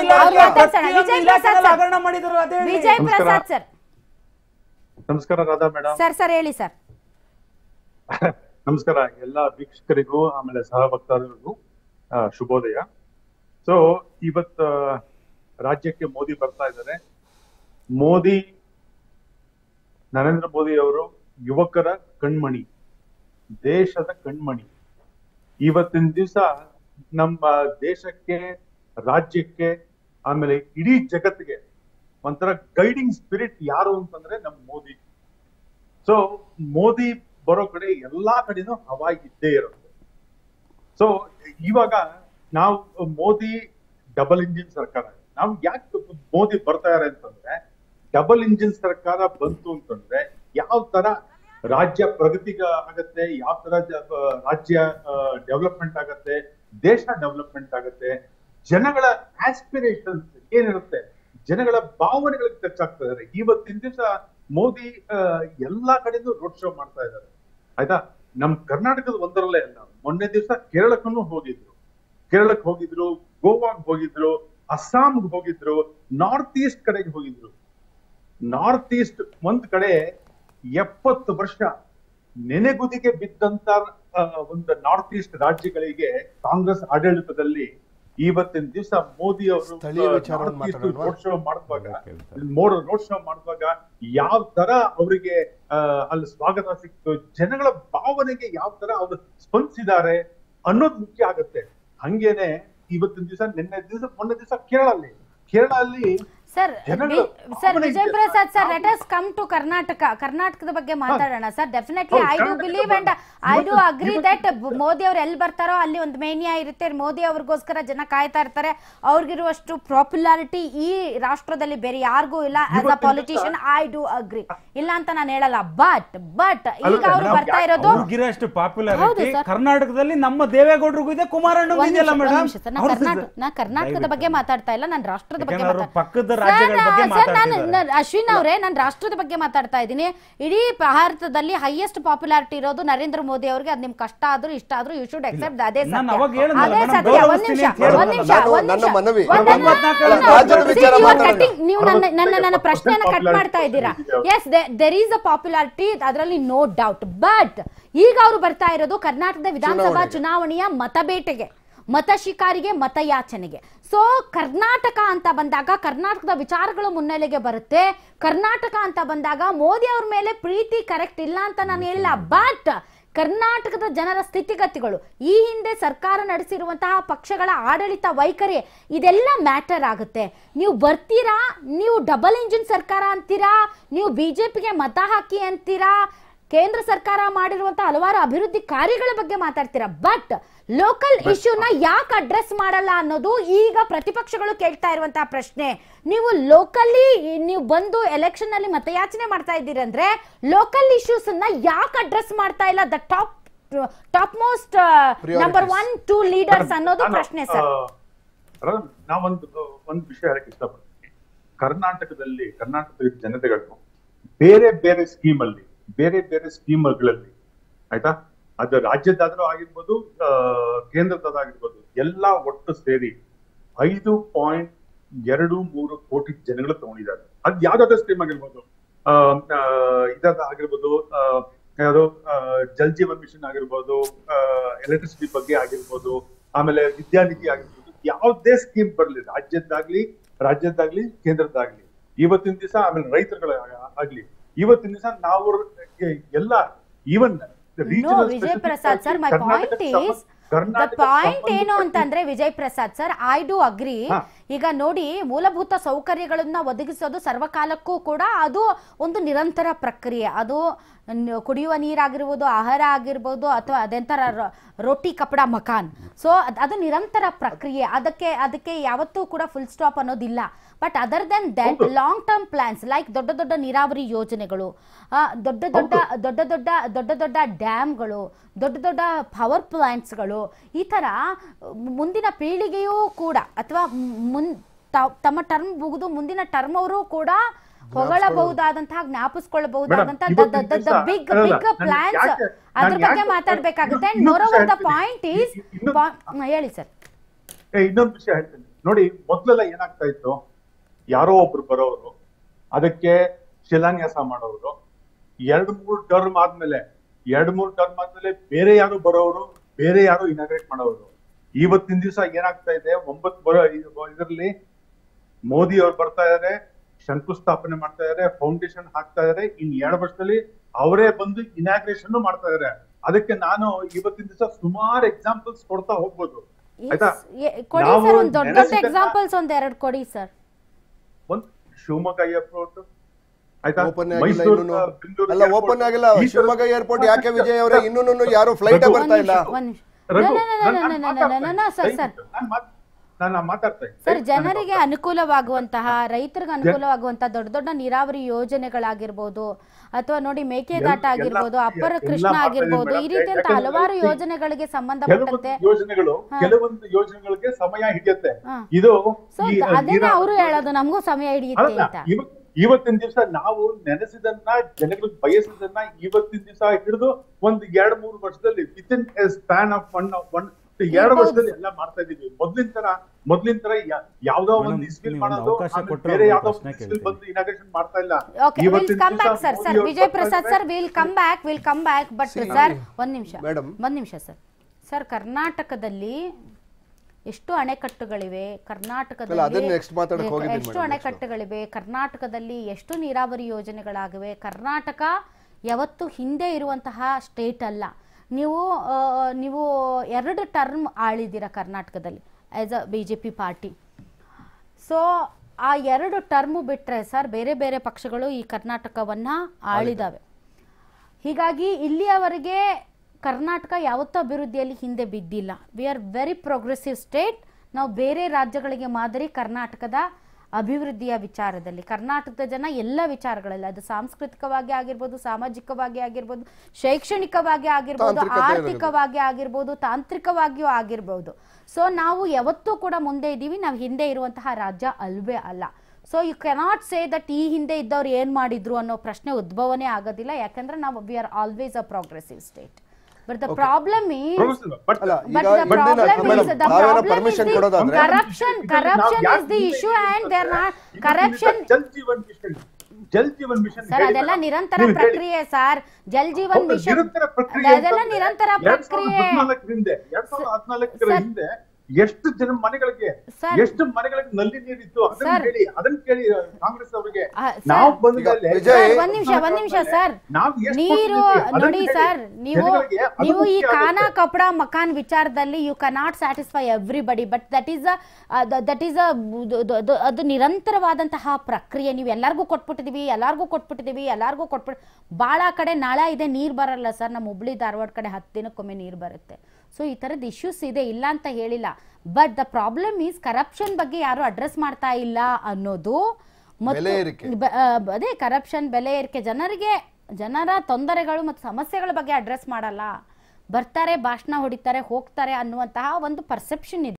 ಇಲಾಖೆ ಅವ್ರು ಮಾತಾಡ್ಸೋಣ. ಪ್ರತಿಯೊಂದು ವಿಜಯ್ ಇಲಾಖೆನಲ್ಲಿ ಪ್ರಸಾದ್ ಸರ್. ಹಗರಣ ಮಾಡಿದ್ರು ಅದೇ ಹೇಳಿ. ವಿಜಯ್ ನಮಸ್ಕಾರ. ಪ್ರಸಾದ್ ಸರ್ ನಮಸ್ಕಾರ ರಾಧಾ ಮೇಡಮ್ ಸರ್ ಸರ್ ಹೇಳಿ ಸರ್ ನಮಸ್ಕಾರ ಎಲ್ಲ ವೀಕ್ಷಕರಿಗೂ ಆಮೇಲೆ ಸಹಭಕ್ತರಿಗೂ ಆ, ಶುಭೋದಯ ಸೊ ಇವತ್ತ ರಾಜ್ಯಕ್ಕೆ ಮೋದಿ ಬರ್ತಾ ಇದ್ದಾರೆ ಮೋದಿ ನರೇಂದ್ರ ಮೋದಿ ಅವರು ಯುವಕರ ಕಣ್ಮಣಿ ದೇಶದ ಕಣ್ಮಣಿ ಇವತ್ತಿನ ದಿವಸ ನಮ್ಮ ದೇಶಕ್ಕೆ ರಾಜ್ಯಕ್ಕೆ ಆಮೇಲೆ ಇಡೀ ಜಗತ್ತಿಗೆ ಒಂಥರ ಗೈಡಿಂಗ್ ಸ್ಪಿರಿಟ್ ಯಾರು ಅಂತಂದ್ರೆ ನಮ್ಮ ಮೋದಿ ಸೊ ಮೋದಿ ಬರೋ ಕಡೆ ಎಲ್ಲಾ ಕಡೆನೂ ಹವಾ ಇದ್ದೇ ಇರುತ್ತೆ ಸೊ ಇವಾಗ ನಾವು ಮೋದಿ ಡಬಲ್ ಇಂಜಿನ್ ಸರ್ಕಾರ ನಾವು ಯಾಕೆ ಮೋದಿ ಬರ್ತಾ ಇದಾರೆ ಅಂತಂದ್ರೆ ಡಬಲ್ ಇಂಜಿನ್ ಸರ್ಕಾರ ಬಂತು ಅಂತಂದ್ರೆ ಯಾವ ತರ ರಾಜ್ಯ ಪ್ರಗತಿಗ ಆಗತ್ತೆ ಯಾವ ತರ ಜ- ರಾಜ್ಯ ಡೆವಲಪ್ಮೆಂಟ್ ಆಗತ್ತೆ ದೇಶ ಡೆವಲಪ್ಮೆಂಟ್ ಆಗತ್ತೆ ಜನಗಳ ಆಸ್ಪಿರೇಷನ್ಸ್ ಏನಿರುತ್ತೆ ಜನಗಳ ಭಾವನೆಗಳಿಗೆ ಟಚ್ ಆಗ್ತಾ ಇದಾರೆ ಇವತ್ತಿನ ದಿವಸ ಮೋದಿ ಆ, ಎಲ್ಲಾ ಕಡೆನೂ ರೋಡ್ ಶೋ ಮಾಡ್ತಾ ಇದ್ದಾರೆ ಆಯ್ತಾ ನಮ್ ಕರ್ನಾಟಕದ ಒಂದರಲ್ಲೇ ಅಲ್ಲ ಮೊನ್ನೆ ದಿವಸ ಕೇರಳಕ್ಕೂ ಹೋಗಿದ್ರು ಕೇರಳಕ್ಕೆ ಹೋಗಿದ್ರು ಗೋವಾಗ್ ಹೋಗಿದ್ರು ಅಸ್ಸಾಂಗೆ ಹೋಗಿದ್ರು ನಾರ್ತ್ ಈಸ್ಟ್ ಕಡೆಗೆ ಹೋಗಿದ್ರು ನಾರ್ತ್ ಈಸ್ಟ್ ಒಂದ್ ಕಡೆ ಎಪ್ಪತ್ತು ವರ್ಷ ನೆನೆಗುದಿಗೆ ಬಿದ್ದಂತ ಆ, ಒಂದು ನಾರ್ತ್ ಈಸ್ಟ್ ರಾಜ್ಯಗಳಿಗೆ ಕಾಂಗ್ರೆಸ್ ಆಡಳಿತದಲ್ಲಿ ಇವತ್ತಿನ ದಿವಸ ಮೋದಿ ಅವರು ಸ್ಥಳೀಯ ವಿಚಾರವನ್ನು ಮಾತಾಡೋಣ. ರೋಡ್ ಶೋ ಮಾಡುವಾಗ ಮೋಡ್ ರೋಡ್ ಶೋ ಮಾಡುವಾಗ ಯಾವ ತರ ಅವರಿಗೆ ಅಲ್ಲಿ ಸ್ವಾಗತ ಸಿಕ್ತು ಜನಗಳ ಭಾವನೆಗೆ ಯಾವ ತರ ಅವರು ಸ್ಪಂದಿಸಿದ್ದಾರೆ ಅನ್ನೋದು ಮುಖ್ಯ ಆಗತ್ತೆ ಹಂಗೇನೆ ಇವತ್ತಿನ ದಿವಸ ನಿನ್ನೆ ದಿವಸ ಮೊನ್ನೆ ದಿವಸ ಕೇರಳಲ್ಲಿ ಕೇರಳಲ್ಲಿ ಸರ್ ಜನಗಳು ವಿ- ಸರ್ ಭಾವನೆ ವಿಜಯ್ ಇದೆ. ಪ್ರಸಾದ್ ಸರ್ ನಾವು- let us come to Karnataka ಕರ್ನಾಟಕದ ಬಗ್ಗೆ ಮಾತಾಡೋಣ ಸರ್ ಡೆಫಿನೆಟ್ಲಿ ಹೌದು, ಐ ಡು ಕರ್ನಾಟಕದ ಬಿಲೀವ್ ಅಂಡ್ ಬಗ್ಗೆ. ಐ ಡು ಇವತ್ತು- ಅಗ್ರಿ ಇವತ್ತು- ದಟ್ ಮೋದಿ ಅವ್ರು ಎಲ್ಲಿ ಬರ್ತಾರೋ ಅಲ್ಲಿ ಒಂದು ಮೇನಿಯಾ ಇರುತ್ತೆ ಮೋದಿ ಅವ್ರಿಗೋಸ್ಕರ ಜನ ಕಾಯ್ತಾ ಇರ್ತಾರೆ ಅವ್ರಿಗಿರುವಷ್ಟು ಪಾಪ್ಯುಲಾರಿಟಿ ಈ ರಾಷ್ಟ್ರದಲ್ಲಿ ಬೇರೆ ಯಾರಿಗೂ ಇಲ್ಲ ಆಸ್ ಅ ಇವತ್ತಿನ ಪಾಲಿಟಿಷಿಯನ್ ಐ ಡು ಅಗ್ರಿ ಇಲ್ಲ ಅಂತ ನಾನು ಹೇಳಲ್ಲ ಬಟ್ ಬಟ್ ಈಗ ಅಲ್ಲ, ಅವ್ರು ನಾವು ಬರ್ತಾ ಯಾಕೆ ಇರೋದು ಅವ್ರಿಗಿರೋಷ್ಟು ಹೌದು ಪಾಪ್ಯುಲಾರಿಟಿ ಸರ್. ಕರ್ನಾಟಕದಲ್ಲಿ ನಮ್ಮ ದೇವೇಗೌಡರಿಗೂ ಇದೆ ಕುಮಾರಣ್ಣಗೂ ಒಂದ್ ಇದೆಯಲ್ಲ ನಿಮಿಷ, ಒಂದ್ ಮೇಡಮ್ ನಿಮಿಷ ಸರ್, ನಾನ್ ಕರ್ನಾಟಕ ನಾ ಕರ್ನಾಟಕದ ಬಗ್ಗೆ ಮಾತಾಡ್ತಾ ಇಲ್ಲ ನಾನು ರಾಷ್ಟ್ರದ ಬಗ್ಗೆ ಯಾಕಂದ್ರೆ ಅವ್ರು ಮಾತಾಡ್ತಾ ಪಕ್ಕದ ರಾಜ್ಯಗಳ ಸರ್, ಬಗ್ಗೆ ಸರ್, ನಾನು- ಮಾತಾಡ್ತಿದ್ದಾರೆ. ನಾನು ಅಶ್ವಿನ್ ಅವರೇ ನಾನು ರಾಷ್ಟ್ರದ ಬಗ್ಗೆ ಮಾತಾಡ್ತಾ ಇದ್ದೀನಿ ಇಡೀ ಭಾರತದಲ್ಲಿ ಹೈಯೆಸ್ಟ್ ಪಾಪ್ಯುಲಾರಿಟಿ ಇರೋದು ನರೇಂದ್ರ ಮೋದಿ ಅವರಿಗೆ ಅದು ನಿಮ್ ಕಷ್ಟ ಆದ್ರೂ ಇಷ್ಟ ಆದ್ರೂ ಯು ಶುಡ್ ಎಕ್ಸೆಪ್ಟ್ ಅದೇ ನಾನು ಸತ್ಯ ಅವಾಗ ಹೇಳಿದ್ನಲ್ಲ ಅದೇ ಮೇಡಮ್, ಸತ್ಯ ಒಂದ್ ಗೌರವಿಸ್ತೀನಿ ನಿಮಿಷ ಅಂತ ಹೇಳಿದ್ನಲ್ಲ. ಒಂದ್ ನಿಮಿಷ ನಾನು- ಒಂದ್ ನನ್ನ ನಿಮಿಷ ಮನವಿ. ಒಂದ್ ನನ್ನ ನಿಮಿಷ. ಅಲ್ಲ, No, ರಾಜ್ಯದ see, ವಿಚಾರ you are ಮಾತಾಡೋಣ. cutting- ನೀವು ನನ್ನ ನನ್ನ ನನ್ನ ಪ್ರಶ್ನೆಯನ್ನ ಕಟ್ Popularity ಮಾಡ್ತಾ ಇದ್ದೀರಾ ಇದೆ. Yes there is a popularity ಅದರಲ್ಲಿ ನೋ ಡೌಟ್ ಬಟ್ ಈಗ ಅವರು ಬರ್ತಾ ಇರೋದು ಕರ್ನಾಟಕದ ವಿಧಾನಸಭಾ ಚುನಾವಣೆಗೆ. ಚುನಾವಣೆಯ ಮತಬೇಟೆಗೆ ಮತ ಶಿಕಾರಿಗೆ ಮತಯಾಚನೆಗೆ ಸೊ ಕರ್ನಾಟಕ ಅಂತ ಬಂದಾಗ ಕರ್ನಾಟಕದ ವಿಚಾರಗಳು ಮುನ್ನೆಲೆಗೆ ಬರುತ್ತೆ ಕರ್ನಾಟಕ ಅಂತ ಬಂದಾಗ ಮೋದಿ ಅವ್ರ ಮೇಲೆ ಪ್ರೀತಿ ಕರೆಕ್ಟ್ ಇಲ್ಲ ಅಂತ ನಾನು ಹೇಳಿಲ್ಲ ಬಟ್ ಕರ್ನಾಟಕದ ಜನರ ಸ್ಥಿತಿಗತಿಗಳು ಈ ಹಿಂದೆ ಸರ್ಕಾರ ನಡೆಸಿರುವಂತಹ ಪಕ್ಷಗಳ ಆಡಳಿತ ವೈಖರಿ ಇದೆಲ್ಲ ಮ್ಯಾಟರ್ ಆಗುತ್ತೆ ನೀವು ಬರ್ತೀರಾ ನೀವು ಡಬಲ್ ಇಂಜಿನ್ ಸರ್ಕಾರ ಅಂತೀರಾ ನೀವು ಬಿಜೆಪಿಗೆ ಮತ ಹಾಕಿ ಅಂತೀರಾ ಕೇಂದ್ರ ಸರ್ಕಾರ ಮಾಡಿರುವಂತಹ ಹಲವಾರು ಅಭಿವೃದ್ಧಿ ಕಾರ್ಯಗಳ ಬಗ್ಗೆ ಮಾತಾಡ್ತೀರಾ ಬಟ್ ಲೋಕಲ್ ಇಶ್ಯೂನ ಯಾಕೆ ಅಡ್ರೆಸ್ ಮಾಡಲ್ಲ ಅನ್ನೋದು ಈಗ ಪ್ರತಿಪಕ್ಷಗಳು ಕೇಳ್ತಾ ಇರುವಂತಹ ಪ್ರಶ್ನೆ ನೀವು ಲೋಕಲ್ಲಿ ನೀವು ಬಂದು ಎಲೆಕ್ಷನ್ ಅಲ್ಲಿ ಮತಯಾಚನೆ ಮಾಡ್ತಾ ಇದ್ದೀರಂದ್ರೆ ಲೋಕಲ್ ಇಶ್ಯೂಸ್ ಅನ್ನ ಯಾಕೆ ಅಡ್ರೆಸ್ ಮಾಡ್ತಾ ಇಲ್ಲ the top top most number one two leaders ಅನ್ನೋದು ನಾನು, ಪ್ರಶ್ನೆ ಸರ್ ಆ, ರಘು, ನಾವೊಂದು ಒಂದು ವಿಷಯ ಹೇಳಕ್ ಇಷ್ಟಪಡ್ತೀನಿ ಕರ್ನಾಟಕದಲ್ಲಿ ಕರ್ನಾಟಕದ ಜನತೆಗಳು ಬೇರೆ ಬೇರೆ ಸ್ಕೀಮ್ ಅಲ್ಲಿ ಬೇರೆ ಬೇರೆ ಸ್ಕೀಮ್ಗಳಲ್ಲಿ ಆಯ್ತಾ ಅದು ರಾಜ್ಯದಾದ್ರೂ ಆಗಿರ್ಬೋದು ಆ, ಕೇಂದ್ರದಾಗಿರ್ಬೋದು ಎಲ್ಲಾ ಒಟ್ಟು ಸೇರಿ ಐದು ಪಾಯಿಂಟ್ ಎರಡು ಮೂರು ಕೋಟಿ ಜನಗಳು ತಗೊಂಡಿದ್ದಾರೆ ಅದ್ ಯಾವ್ದಾದ್ರು ಸ್ಕೀಮ್ ಆಗಿರ್ಬೋದು ಆ, ಆ, ಇದಾದ ಆಗಿರ್ಬೋದು ಆ, ಯಾವ್ದು ಆ, ಜಲ್ ಜೀವನ್ ಮಿಷನ್ ಆಗಿರ್ಬೋದು ಎಲೆಕ್ಟ್ರಿಸಿಟಿ ಬಗ್ಗೆ ಆಗಿರ್ಬೋದು ಆಮೇಲೆ ವಿದ್ಯಾನಿಧಿ ಆಗಿರ್ಬೋದು ಯಾವುದೇ ಸ್ಕೀಮ್ ಬರ್ಲಿ ರಾಜ್ಯದ್ದಾಗ್ಲಿ ರಾಜ್ಯದ್ದಾಗ್ಲಿ ಕೇಂದ್ರದ್ದಾಗ್ಲಿ ಇವತ್ತಿನ ದಿವಸ ಆಮೇಲೆ ರೈತರುಗಳ ಆಗ್ಲಿ ಇವತ್ತಿನ ದಿವಸ ನಾವು ಎಲ್ಲ even no Vijay Prasad sir my point is the point ಏನು ಅಂತಂದ್ರೆ Vijay Prasad sir I do agree ಹಾ. ಈಗ ನೋಡಿ ಮೂಲಭೂತ ಸೌಕರ್ಯಗಳನ್ನ ಒದಗಿಸೋದು ಸರ್ವಕಾಲಕ್ಕೂ ಕೂಡ ಅದು ಒಂದು ನಿರಂತರ ಪ್ರಕ್ರಿಯೆ ಅದು ನ- ಕುಡಿಯುವ ನೀರಾಗಿರ್ಬೋದು ಆಹಾರ ಆಗಿರ್ಬೋದು ಅಥವಾ ಅದೆಂತರ ರ- ರೊಟ್ಟಿ ಕಪಡ ಮಕಾನ್ ಸೊ ಅದು ನಿರಂತರ ಪ್ರಕ್ರಿಯೆ ಅದಕ್ಕೆ ಅದಕ್ಕೆ ಯಾವತ್ತೂ ಕೂಡ ಫುಲ್ ಸ್ಟಾಪ್ ಅನ್ನೋದಿಲ್ಲ ಬಟ್ ಅದರ್ ದೆನ್ ದೆನ್ ಹೌದು. ಲಾಂಗ್ ಟರ್ಮ್ ಪ್ಲಾನ್ಸ್ ಲೈಕ್ ದೊಡ್ಡ ದೊಡ್ಡ ನೀರಾವರಿ ಯೋಜನೆಗಳು ಆ, ದೊಡ್ಡ ದೊಡ್ಡ ದೊಡ್ಡ ದೊಡ್ಡ ದೊಡ್ಡ ದೊಡ್ಡ ಡ್ಯಾಮ್ಗಳು ದೊಡ್ಡ ದೊಡ್ಡ ಪವರ್ ಪ್ಲಾಂಟ್ಸ್ಗಳು ಈ ಥರ ಮುಂದಿನ ಪೀಳಿಗೆಯೂ ಕೂಡ ಅಥವಾ ಮುನ್ ತ- ತಮ್ಮ ಟರ್ಮ್ ಮುಗಿದು ಮುಂದಿನ ಟರ್ಮ್ ಅವರು ಕೂಡ ಹೊಗಳಬಹುದಾದಂತಹ ಜ್ಞಾಪಿಸ್ಕೊಳ್ಳಬಹುದಾದಂತಹ Madam, ಇವತ್ತಿನ ದಿವ್ಸ- ಬಿಗ್ ಅಲ್ಲ, ಬಿಗ್ ನಾನು ಪ್ಲಾನ್ಸ್ ಯಾಕೆ- ಅದ್ರ ನಾನು ಬಗ್ಗೆ ಯಾಕೆ- ಮಾತಾಡ್ಬೇಕಾಗುತ್ತೆ ಇನ್ನೊಂದು ನೋರ್ ವಿಷಯ ಓವರ್ ದ ಹೇಳ್ತೀನಿ. ಪಾಯಿಂಟ್ ಈಸ್ ಇನ್ನೊಂದು- ಹೇಳಿ ಸರ್ ಏ, ಇನ್ನೊಂದು ವಿಷಯ ಹೇಳ್ತೀನಿ ನೋಡಿ ಮೊದ್ಲೆಲ್ಲ ಏನಾಗ್ತಾ ಇತ್ತು ಯಾರೋ ಒಬ್ರು ಬರೋರು ಅದಕ್ಕೆ ಶಿಲಾನ್ಯಾಸ ಮಾಡೋರು ಎರಡ್ ಮೂರ್ ಟರ್ಮ್ ಆದ್ಮೇಲೆ ಎರಡ್ ಮೂರ್ ಟರ್ಮ್ ಆದ್ಮೇಲೆ ಬೇರೆ ಯಾರು ಬರೋರು ಬೇರೆ ಯಾರು ಇನಾಗ್ರೇಟ್ ಮಾಡೋರು ಇವತ್ತಿನ ದಿವಸ ಏನಾಗ್ತಾ ಇದೆ ಒಂಬತ್ತು ಬರೋ ಇದರಲ್ಲಿ ಮೋದಿ ಅವ್ರು ಬರ್ತಾ ಇದಾರೆ ಶಂಕುಸ್ಥಾಪನೆ ಮಾಡ್ತಾ ಇದಾರೆ ಫೌಂಡೇಶನ್ ಹಾಕ್ತಾ ಇದಾರೆ ಇನ್ ಎರಡು ವರ್ಷದಲ್ಲಿ ಅವರೇ ಬಂದು ಇನಾಗ್ರೇಷನ್ ಮಾಡ್ತಾ ಇದಾರೆ ಅದಕ್ಕೆ ನಾನು ಇವತ್ತಿನ ದಿವಸ ಸುಮಾರು ಎಕ್ಸಾಂಪಲ್ಸ್ ಕೊಡ್ತಾ ಹೋಗ್ಬೋದು ಆಯ್ತಾ ಎ- ಕೊಡಿ ನಾವು ಸರ್ ಒಂದ್ ದೊಡ್ಡ ದೊಡ್ಡ ನೆನೆಸಿದ್ದನ್ನ- ಎಕ್ಸಾಂಪಲ್ಸ್ ಒಂದ್ ಎರಡು ಕೊಡಿ ಸರ್ ಒಂದ್ ಶಿವಮೊಗ್ಗ ಏರ್ಪೋರ್ಟ್ ಆಯ್ತಾ ಓಪನ್ ಆಗಿಲ್ಲ ಮೈಸೂರು ಇನ್ನೂನು ಬೆಂಗಳೂರು ಅಲ್ಲ airport. ಓಪನ್ ಆಗಿಲ್ಲ ಈ ತರ- ಶಿವಮೊಗ್ಗ ಏರ್ಪೋರ್ಟ್ ಯಾಕೆ ವಿಜಯ್ ಅವರೇ ಇನ್ನೂ ಯಾರು ಫ್ಲೈಟ್ ರಘು, ಬರ್ತಾ ಇಲ್ಲ ಒಂದ್ ನಿಮಿಷ Raghu, No, no, no, no, ನಾನ್- no, ನಾನ್ no, no, ಮಾತಾಡ್ತಾ no, no, no, sir, ಇದ್ದೀನಿ. sir. ದಯವಿಟ್ಟು ನಾನ್ ಮಾತ್- ನಾನು ಮಾತಾಡ್ತಾ ಇದ್ದೀನಿ. ಸರ್ ದಯವಿಟ್ಟು ಜನರಿಗೆ ನಾನು- ಅನುಕೂಲವಾಗುವಂತಹ ರೈತರಿಗೆ ಅನುಕೂಲವಾಗುವಂತಹ ದೊಡ್ಡ ದೊಡ್ಡ ನೀರಾವರಿ ಯೋಜನೆಗಳಾಗಿರ್ಬೋದು ಅಥವಾ ನೋಡಿ ಮೇಕೆದಾಟ ಎಲ್ಲ- ಆಗಿರ್ಬೋದು ಎಲ್ಲ- ಅಪ್ಪರ ಎಲ್ಲ ಕೃಷ್ಣ ಮಾಡ್ತಾ ಆಗಿರ್ಬೋದು ಈ ಇದೀವಿ ರೀತಿಯಂತ ಮೇಡಮ್. ಹಲವಾರು ಯಾಕಂದ್ರೆ ಯೋಜನೆಗಳಿಗೆ ಕೆಲವೊಂದು ಸಂಬಂಧಪಟ್ಟಂತೆ ಯೋಜನೆಗಳು ಕೆಲವೊಂದು ಯೋಜನೆಗಳಿಗೆ ಸಮಯ ಹಿಡಿಯುತ್ತೆ ಹಾ. ಇದು ಸೊ ಈ- ಅದನ್ನೇ ನೀರಾವರಿ ಅವರು ಹೇಳೋದು ನಮಗೂ ಸಮಯ ಹಿಡಿಯುತ್ತೆ ಅಲ್ಲ, ಅಂತ ಇವ- ಇವತ್ತಿನ ದಿವಸ ನಾವು ನೆನೆಸಿದನ್ನ ಜನಗಳಿಗೆ ಬಯಸಿದನ್ನ ಇವತ್ತಿನ ದಿವಸ ಹಿಡಿದು ಒಂದು ಎರಡ್ ಮೂರು ವರ್ಷದಲ್ಲಿ within span of one one ಎರಡು ಹೌದು. ವರ್ಷದಲ್ಲಿ ಎಲ್ಲ ಮಾಡ್ತಾ ಇದೀವಿ ಮೊದ್ಲಿನ ತರ ಮೊದ್ಲಿನ ತರ ಯಾ- ಯಾವ್ದೋ ಮೇಡಮ್, ಒಂದು ಇಸ್ವಿಲ್ ನೀವು ಒಂದು ಮಾಡೋದು ಅವಕಾಶ ಆಮೇಲೆ ಕೊಟ್ರೆ ಬೇರೆ ಒಂದು ಯಾವ್ದೋ ಪ್ರಶ್ನೆ ಒಂದು ಇಸ್ವಿಲ್ ಕೇಳ್ತೀನಿ. ಬಂದು ಇನಾಗ್ರೇಷನ್ ಮಾಡ್ತಾ ಇಲ್ಲ ಓಕೆ ವಿಲ್ ಇವತ್ತಿನ ಕಮ್ ದಿವ್ಸ ಬ್ಯಾಕ್ ಸರ್ ಮೋದಿ ಸರ್ ಅವ್ರು ವಿಜಯ್ ಬರ್ತಾ ಪ್ರಸಾದ್ ಇದ್ದಾರೆ. Sir will come back will come back but See, sir ಒಂದ್ ನಿಮಿಷ ಮೇಡಮ್. ಒಂದ್ ನಿಮಿಷ ಸರ್ ಸರ್ ಕರ್ನಾಟಕದಲ್ಲಿ ಎಷ್ಟು ಅಣೆಕಟ್ಟುಗಳಿವೆ ಅಲ್ಲ, ಅದನ್ನ ಕರ್ನಾಟಕದಲ್ಲಿ next ಮಾತಾಡಕ್ ಹೋಗಿದ್ದೀನಿ ಎಷ್ಟು madam, ಅಣೆಕಟ್ಟುಗಳಿವೆ ಕರ್ನಾಟಕದಲ್ಲಿ ಎಷ್ಟು ನೀರಾವರಿ ಯೋಜನೆಗಳಾಗಿವೆ ಕರ್ನಾಟಕ ಯಾವತ್ತು ಹಿಂದೆ ಇರುವಂತಹ ಸ್ಟೇಟ್ ಅಲ್ಲ ನೀವು ಆ, ನೀವು ಎರಡು ಟರ್ಮ್ ಆಳಿದ್ದೀರ ಕರ್ನಾಟಕದಲ್ಲಿ as a B J P party so ಆ ಎರಡು ಟರ್ಮು ಬಿಟ್ಟರೆ ಸರ್ ಬೇರೆ ಬೇರೆ ಪಕ್ಷಗಳು ಈ ಕರ್ನಾಟಕವನ್ನು ಆಳಿದಾವೆ ಹೀಗಾಗಿ ಇಲ್ಲಿಯವರೆಗೆ ಕರ್ನಾಟಕ ಯಾವತ್ತೂ ಅಭಿವೃದ್ಧಿಯಲ್ಲಿ ಹಿಂದೆ ಬಿದ್ದಿಲ್ಲ we are very progressive state ನಾವು ಬೇರೆ ರಾಜ್ಯಗಳಿಗೆ ಮಾದರಿ ಕರ್ನಾಟಕದ ಅಭಿವೃದ್ಧಿಯ ವಿಚಾರದಲ್ಲಿ ಕರ್ನಾಟಕದ ಜನ ಎಲ್ಲ ವಿಚಾರಗಳಲ್ಲಿ ಅದು ಸಾಂಸ್ಕೃತಿಕವಾಗಿ ಆಗಿರ್ಬೋದು ಸಾಮಾಜಿಕವಾಗಿ ಆಗಿರ್ಬೋದು ಶೈಕ್ಷಣಿಕವಾಗಿ ಆಗಿರ್ಬೋದು ತಾಂತ್ರಿಕತೆ ಇರೋದು. ಆರ್ಥಿಕವಾಗಿ ಆಗಿರ್ಬೋದು ತಾಂತ್ರಿಕವಾಗಿಯೂ ಆಗಿರ್ಬೋದು ಸೊ ನಾವು ಯಾವತ್ತೂ ಕೂಡ ಮುಂದೆ ಇದ್ದೀವಿ ನಾವು ಹಿಂದೆ ಇರುವಂತಹ ರಾಜ್ಯ ಅಲ್ವೇ ಅಲ್ಲ so you cannot say that ಈ ಹಿಂದೆ ಇದ್ದವ್ರು ಏನು ಮಾಡಿದ್ರು ಅನ್ನೋ ಪ್ರಶ್ನೆ ಉದ್ಭವನೇ ಆಗೋದಿಲ್ಲ ಯಾಕಂದ್ರೆ ನಾವು we are always a progressive state but the problem is Progressive, but ಅಲ್ಲ But ಈಗ the ಬಂದಿನ problem ಮೇಡಮ್ is the ನಾವೇನೋ problem is ಪರ್ಮಿಷನ್ the ಕೊಡೋದಾದ್ರೆ corruption. Corruption is the issue and they're not corruption. Jal Jeevan mission Jal Jeevan mission sir ಅದೆಲ್ಲ ನಿರಂತರ ಪ್ರಕ್ರಿಯೆ sir Jal Jeevan mission ನಿರಂತರ ಪ್ರಕ್ರಿಯೆ ಅದೆಲ್ಲ ಅಂತಂದ್ರೆ ನಿರಂತರ ಎರಡ್ ಸಾವಿರದ ಪ್ರಕ್ರಿಯೆ ಹದ್ನಾಲ್ಕರ ಹಿಂದೆ ಎರಡ್ ಸಾವಿರದ ಹದಿನಾಲ್ಕರ ಸರ್. ಹಿಂದೆ ಎಷ್ಟು ಜನ ಮನೆಗಳಿಗೆ ಸರ್. ಎಷ್ಟು ಮನೆಗಳಿಗೆ ನಲ್ಲಿ ನೀರಿತ್ತು ಅದನ್ನ ಸರ್. ಹೇಳಿ ಅದನ್ನ ಕೇಳಿ ಕಾಂಗ್ರೆಸ್ ಅವರಿಗೆ ಆ, ಸರ್. ನಾವು ಬಂದ ಈಗ ಮೇಲೆ ವಿಜಯ್- ಸರ್, ಒಂದ್ ನಿಮಿಷ ಒಂದ್ ನಿಮಿಷ ಸರ್ ನಾವು ಎಷ್ಟು ನೀರು ಕೊಟ್ಟಿದ್ದೀವಿ? ಅದನ್ನ ನೋಡಿ ಹೇಳಿ. ಸರ್ ನೀವು ಜನಗಳಿಗೆ ಅದು ನೀವು ಈ ಮುಖ್ಯ ಖಾನಾ ಆಗುತ್ತೆ. ಕಪಡ ಮಕಾನ್ ವಿಚಾರದಲ್ಲಿ you cannot satisfy everybody but that is that is ಅದು ನಿರಂತರವಾದಂತಹ ಪ್ರಕ್ರಿಯೆ ನೀವು ಎಲ್ಲರಿಗೂ ಕೊಟ್ಬಿಟ್ಟಿದೀವಿ ಎಲ್ಲರಿಗೂ ಕೊಟ್ಬಿಟ್ಟಿದೀವಿ ಎಲ್ಲರಿಗೂ ಕೊಟ್ಬಿಟ್ಟು ಭಾಳ ಕಡೆ ನಾಳೆ ಇದೆ ನೀರು ಬರಲ್ಲ ಸರ್ ನಮ್ಮ ಹುಬ್ಳಿ ಧಾರವಾಡ ಕಡೆ ಹತ್ತು ದಿನಕ್ಕೊಮ್ಮೆ ನೀರು ಬರುತ್ತೆ ಸೊ ಈ ಥರದ್ದು ಇಶ್ಯೂಸ್ ಇದೆ ಇಲ್ಲ ಅಂತ ಹೇಳಿಲ್ಲ but the problem is corruption ಬಗ್ಗೆ ಯಾರು ಅಡ್ರೆಸ್ ಮಾಡ್ತಾ ಇಲ್ಲ ಅನ್ನೋದು ಮತ್ತು ಬೆಲೆ ಏರಿಕೆ. ಬ- ಆ, ಅದೇ ಕರಪ್ಷನ್ ಬೆಲೆ ಏರಿಕೆ ಜನರಿಗೆ ಜನರ ತೊಂದರೆಗಳು ಮತ್ತು ಸಮಸ್ಯೆಗಳ ಬಗ್ಗೆ ಅಡ್ರೆಸ್ ಮಾಡಲ್ಲ ಬರ್ತಾರೆ ಭಾಷಣ ಹೊಡಿತಾರೆ ಹೋಗ್ತಾರೆ ಅನ್ನುವಂತಹ ಒಂದು ಪರ್ಸೆಪ್ಷನ್ ಇದೆ